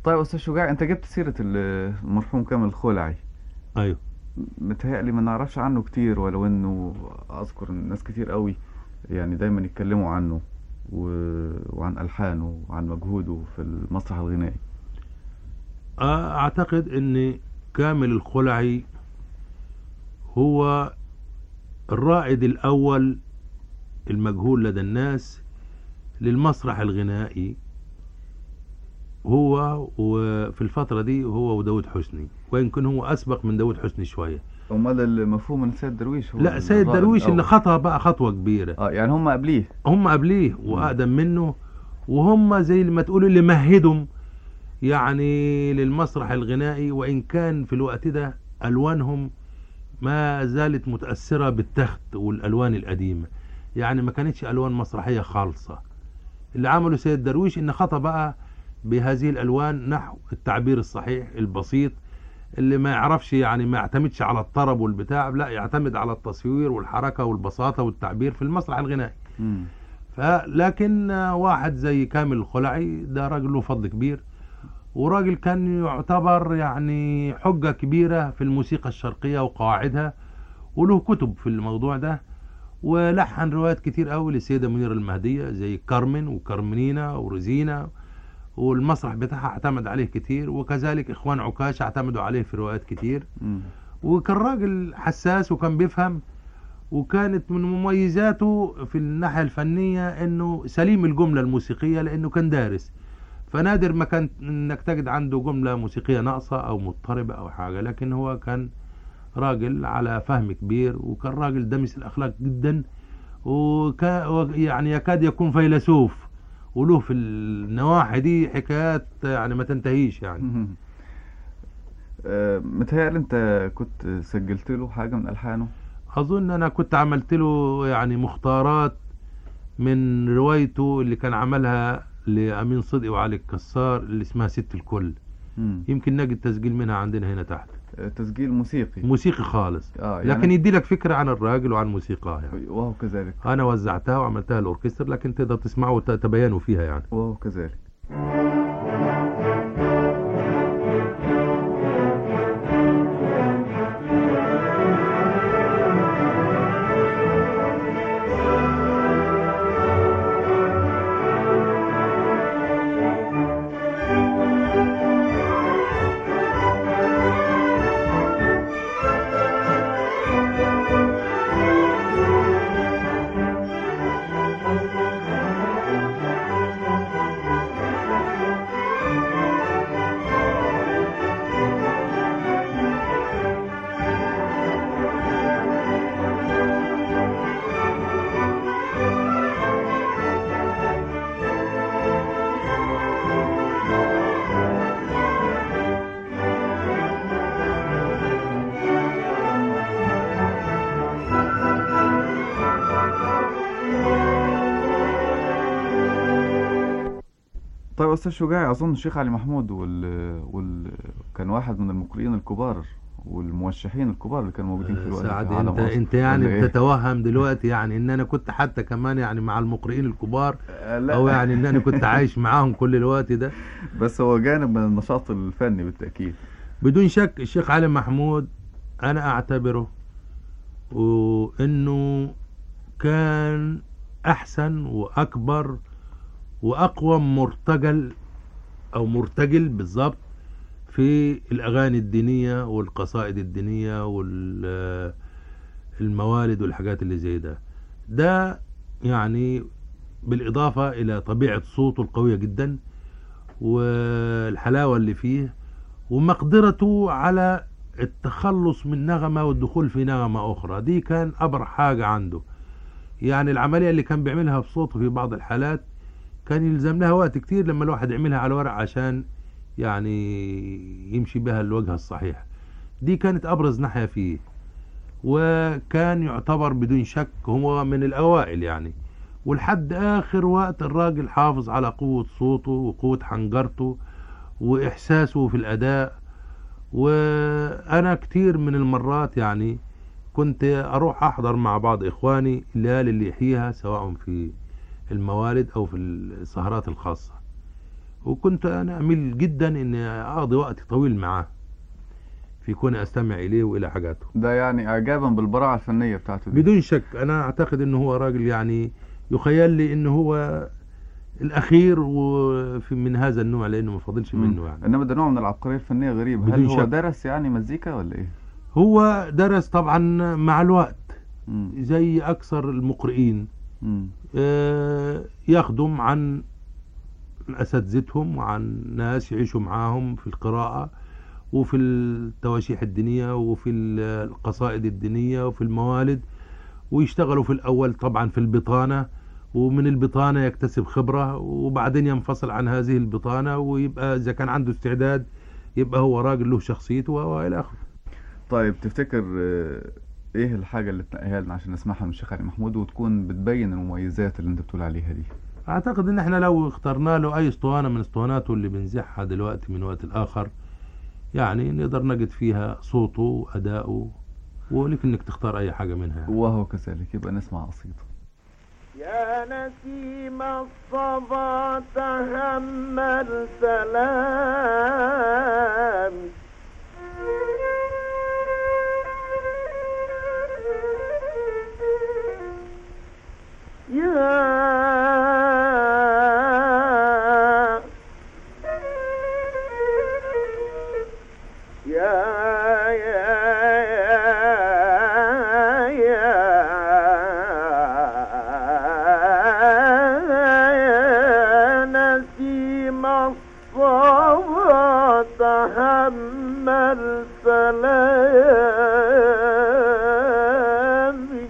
طيب استاذ شجاع انت جبت سيره ال- المرحوم كامل الخلعي ايوه متهيألي ما نعرفش عنه كتير ولو انه اذكر إن ناس كتير قوي يعني دايما يتكلموا عنه و... وعن الحانه وعن مجهوده في المسرح الغنائي اعتقد ان كامل الخلعي هو الرائد الاول المجهول لدى الناس للمسرح الغنائي هو وفي الفترة دي هو وداود حسني ويمكن هو أسبق من داود حسني شوية امال المفهوم ان سيد درويش هو لا سيد الرائد درويش اللي الأول. خطأ بقى خطوة كبيرة اه يعني هم قبليه هم قبليه وأقدم منه وهم زي ما تقولوا اللي مهدهم يعني للمسرح الغنائي وإن كان في الوقت ده ألوانهم ما زالت متأثرة بالتخت والألوان القديمة يعني ما كانتش ألوان مسرحية خالصة اللي عمله سيد درويش إن خطأ بقى بهذه الألوان نحو التعبير الصحيح البسيط اللي ما يعرفش يعني ما يعتمدش على الطرب والبتاع لا يعتمد على التصوير والحركة والبساطة والتعبير في المسرح الغنائي مم. فلكن واحد زي كامل الخلعي ده راجل له فضل كبير وراجل كان يعتبر يعني حجة كبيرة في الموسيقى الشرقية وقواعدها وله كتب في الموضوع ده ولحن روايات كتير قوي للسيدة منيرة المهدية زي كارمن وكارمنينا ورزينا والمسرح بتاعها اعتمد عليه كتير وكذلك اخوان عكاش اعتمدوا عليه في روايات كتير مم. وكان راجل حساس وكان بيفهم وكانت من مميزاته في الناحية الفنية انه سليم الجملة الموسيقية لانه كان دارس فنادر ما كان انك تجد عنده جملة موسيقية ناقصة او مضطربة او حاجة لكن هو كان راجل على فهم كبير وكان راجل دمس الاخلاق جدا وكا يعني يكاد يكون فيلسوف وله في النواحي دي حكايات يعني ما تنتهيش يعني آه، متهيألي انت كنت سجلت له حاجة من ألحانه اظن انا كنت عملت له يعني مختارات من روايته اللي كان عملها لامين صدقي وعلي الكسار اللي اسمها ست الكل مم. يمكن نجد تسجيل منها عندنا هنا تحت آه، تسجيل موسيقي موسيقي خالص اه يعني لكن يدي لك فكرة عن الراجل وعن موسيقاه يعني وهو كذلك انا وزعتها وعملتها الاوركستر لكن تقدر تسمعوا وتتبينوا فيها يعني وهو كذلك طيب أستاذ شجاع أظن الشيخ علي محمود وال... وال... كان واحد من المقرئين الكبار والموشحين الكبار اللي كانوا موجودين في الوقت سعد في عالم انت مصر. انت يعني ولا إيه؟ بتتوهم دلوقتي يعني ان انا كنت حتى كمان يعني مع المقرئين الكبار آه، لا. او يعني ان انا كنت عايش معاهم كل الوقت ده بس هو جانب من النشاط الفني بالتأكيد بدون شك الشيخ علي محمود انا اعتبره وانه كان احسن واكبر واقوى مرتجل او مرتجل بالظبط في الاغاني الدينيه والقصائد الدينيه والموالد والحاجات اللي زي ده ده يعني بالاضافه الى طبيعه صوته القويه جدا والحلاوه اللي فيه ومقدرته على التخلص من نغمة والدخول في نغمة أخرى دي كان أبرع حاجة عنده يعني العملية اللي كان بيعملها بصوته في بعض الحالات كان يلزم لها وقت كتير لما الواحد يعملها على ورق عشان يعني يمشي بها الوجه الصحيح دي كانت أبرز ناحية فيه وكان يعتبر بدون شك هو من الأوائل يعني ولحد آخر وقت الراجل حافظ على قوة صوته وقوة حنجرته وإحساسه في الأداء وأنا كتير من المرات يعني كنت أروح أحضر مع بعض إخواني الليالي اللي يحييها سواء في الموالد أو في السهرات الخاصة وكنت أنا أميل جدا إن أقضي وقت طويل معاه في كوني أستمع إليه وإلى حاجاته ده يعني اعجابا بالبراعه الفنيه بتاعته دي بدون شك أنا أعتقد إنه هو راجل يعني يخيل لي إنه هو الأخير وفي من هذا النوع لأنه ما فاضلش مم. منه يعني انما ده نوع من العبقريه الفنيه غريب هل بدون هو شك. درس يعني مزيكا ولا ايه هو درس طبعا مع الوقت مم. زي أكثر المقرئين مم. آه، يخدم عن أساتذتهم وعن ناس يعيشوا معاهم في القراءة وفي التواشيح الدينية وفي ال- القصائد الدينية وفي الموالد ويشتغلوا في الأول طبعا في البطانة ومن البطانة يكتسب خبرة وبعدين ينفصل عن هذه البطانة ويبقى إذا كان عنده استعداد يبقى هو راجل له شخصيته وإلى آخره طيب تفتكر آه، ايه الحاجه اللي تنقيها لنا عشان نسمعها من الشيخ علي محمود وتكون بتبين المميزات اللي انت بتقول عليها دي اعتقد ان احنا لو اخترنا له اي اسطوانه من اسطواناته اللي بنزحها دلوقتي من وقت لاخر يعني نقدر نجد فيها صوته واداؤه ولك انك تختار اي حاجه منها وهو كذلك يبقى نسمع قصيده يا نسيم الصبا تهمل سلام يا يا يا يا نسيم الصبا تحمل سلامي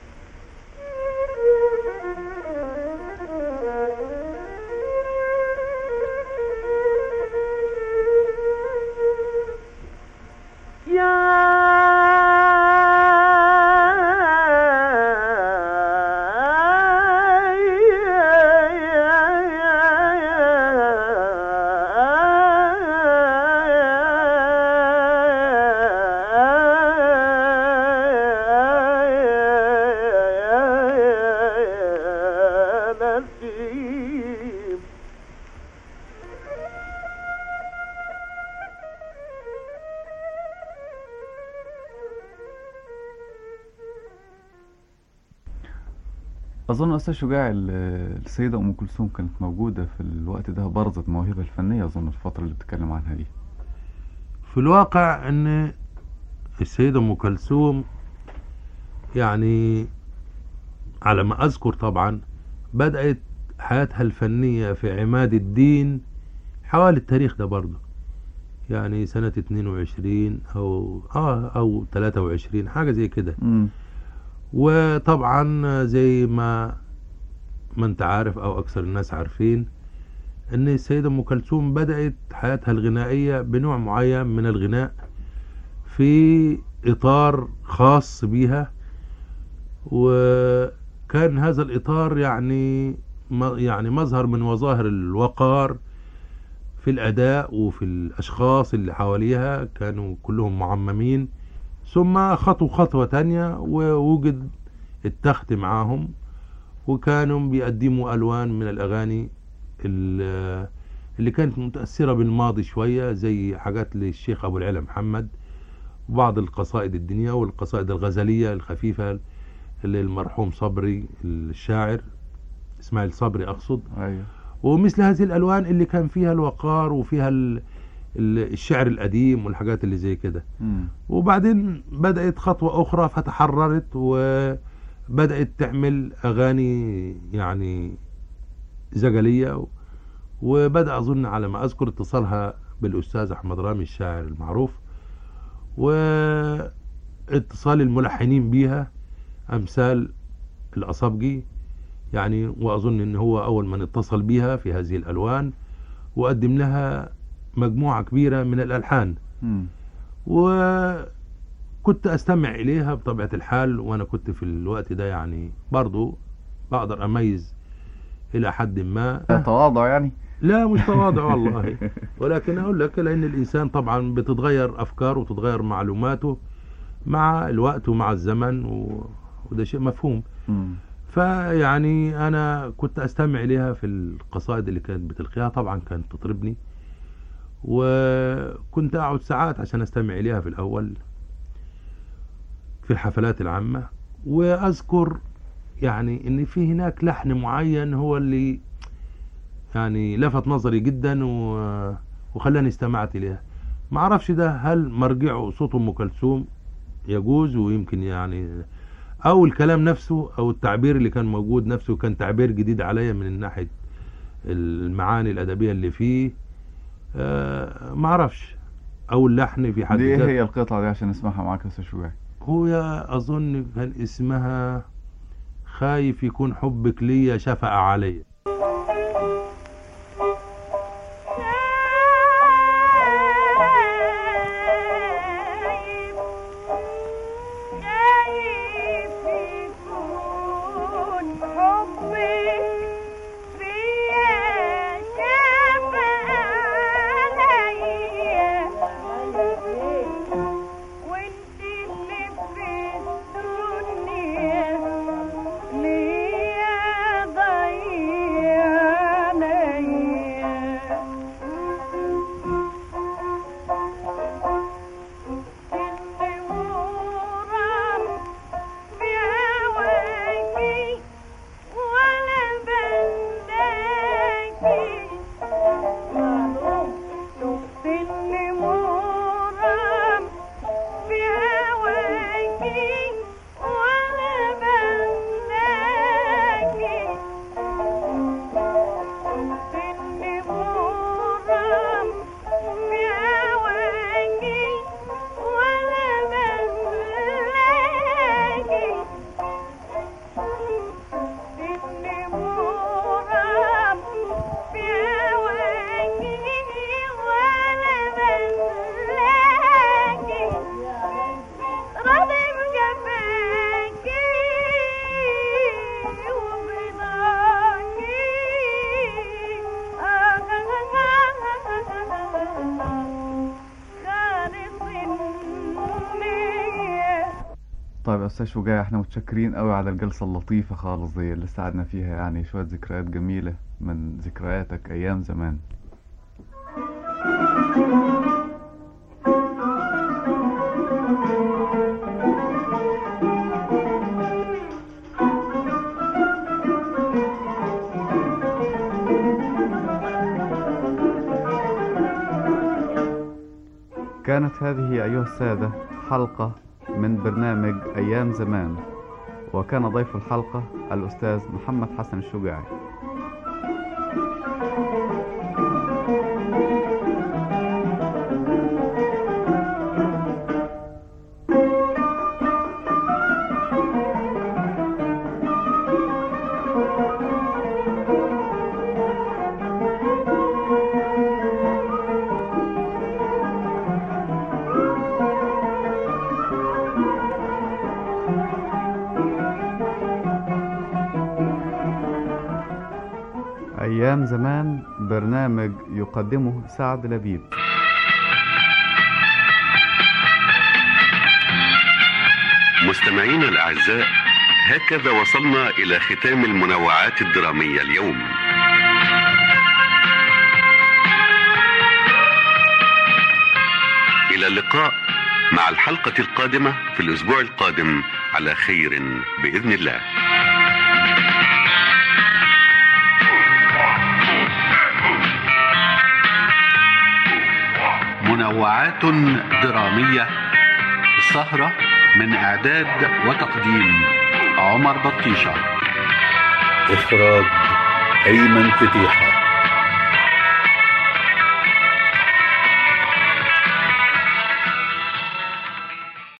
نسيم اظن استاذ شجاع ال- السيده ام كلثوم كانت موجوده في الوقت ده برزت مواهبها الفنيه اظن الفتره اللي بتتكلم عنها دي في الواقع ان السيده ام كلثوم يعني على ما اذكر طبعا بدات حياتها الفنيه في عماد الدين حوالي التاريخ ده برضه يعني سنة 22 أو آه أو 23 حاجة زي كده مم. وطبعا زي ما ما انت عارف او اكثر الناس عارفين ان السيدة ام كلثوم بدأت حياتها الغنائية بنوع معين من الغناء في اطار خاص بيها وكان هذا الاطار يعني م- يعني مظهر من مظاهر الوقار في الاداء وفي الاشخاص اللي حواليها كانوا كلهم معممين ثم خطوا خطوة تانية ووجد التخت معاهم وكانوا بيقدموا ألوان من الأغاني ال- اللي كانت متأثرة بالماضي شوية زي حاجات للشيخ أبو العلا محمد وبعض القصائد الدينية والقصائد الغزلية الخفيفة للمرحوم صبري الشاعر إسماعيل صبري أقصد ايوه ومثل هذه الألوان اللي كان فيها الوقار وفيها ال- ال- الشعر القديم والحاجات اللي زي كده مم. وبعدين بدأت خطوة أخرى فتحررت وبدأت تعمل أغاني يعني زجلية وبدأ أظن على ما أذكر اتصالها بالأستاذ أحمد رامي الشاعر المعروف واتصال الملحنين بيها أمثال الأصابجي يعني وأظن أن هو أول من اتصل بيها في هذه الألوان وقدم لها مجموعة كبيرة من الألحان مم. وكنت استمع اليها بطبيعة الحال وانا كنت في الوقت ده يعني برضو بقدر اميز الى حد ما تواضع يعني لا مش تواضع والله ولكن اقول لك لان الانسان طبعا بتتغير افكاره وتتغير معلوماته مع الوقت ومع الزمن و... وده شيء مفهوم مم. فيعني انا كنت استمع اليها في القصائد اللي كانت بتلقيها طبعا كانت تطربني وكنت اقعد ساعات عشان استمع اليها في الاول في الحفلات العامة واذكر يعني ان في هناك لحن معين هو اللي يعني لفت نظري جدا و- وخلاني استمعت اليها ما اعرفش ده هل مرجعه صوت ام كلثوم يجوز ويمكن يعني او الكلام نفسه او التعبير اللي كان موجود نفسه كان تعبير جديد عليا من ناحيه المعاني الادبيه اللي فيه آه ما اعرفش او اللحن في حد دي ايه ذاته. هي القطعة دي عشان نسمعها معاك يا استاذ شجاع هو يا اظن كان اسمها خايف يكون حبك ليا شفق عليا طيب يا استاذ شجاع احنا متشكرين قوي على الجلسة اللطيفة خالص دي اللي ساعدنا فيها يعني شوية ذكريات جميلة من ذكرياتك ايام زمان كانت هذه أيها السادة حلقة من برنامج أيام زمان وكان ضيف الحلقة الأستاذ محمد حسن الشجاعي أيام زمان برنامج يقدمه سعد لبيب مستمعينا الأعزاء هكذا وصلنا إلى ختام المنوعات الدرامية اليوم إلى اللقاء مع الحلقة القادمة في الأسبوع القادم على خير بإذن الله منوعات درامية السهرة من إعداد وتقديم عمر بطيشة إخراج أيمن فتيحة